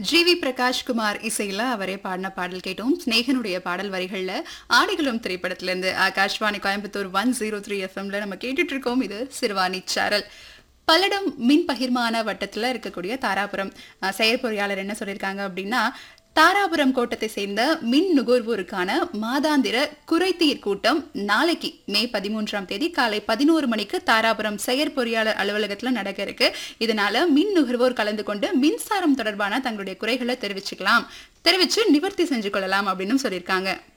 G we Prakash Kumar இசையில அவரே பாடின பாடல் கேட்டோம் ஸ்நேகனுடைய பாடல் வரிகள்ல ஆடிகளும் திரைப்படத்துல இருந்து Akashvani Coimbatore one zero three எஃப்எம்ல நம்ம கேட்டுட்டு இருக்கோம் இது சிறுவாணி சாரல் பல்லடம் மின் பகிர்மான வட்டத்துல இருக்கக்கூடிய தாராபுரம் அஹ், செயற்பொறியாளர் என்ன சொல்லியிருக்காங்க அப்படின்னா தாராபுரம் கோட்டத்தை சேர்ந்த மின் நுகர்வோருக்கான மாதாந்திர குறைதீர் கூட்டம் நாளைக்கு மே பதிமூன்றாம் தேதி காலை பதினோரு மணிக்கு தாராபுரம் செயற்பொறியாளர் அலுவலகத்துல நடக்க இருக்கு இதனால மின் நுகர்வோர் கலந்து கொண்டு மின்சாரம் தொடர்பான தங்களுடைய குறைகளை தெரிவிச்சுக்கலாம் தெரிவிச்சு நிவர்த்தி செஞ்சு கொள்ளலாம் அப்படின்னு சொல்லியிருக்காங்க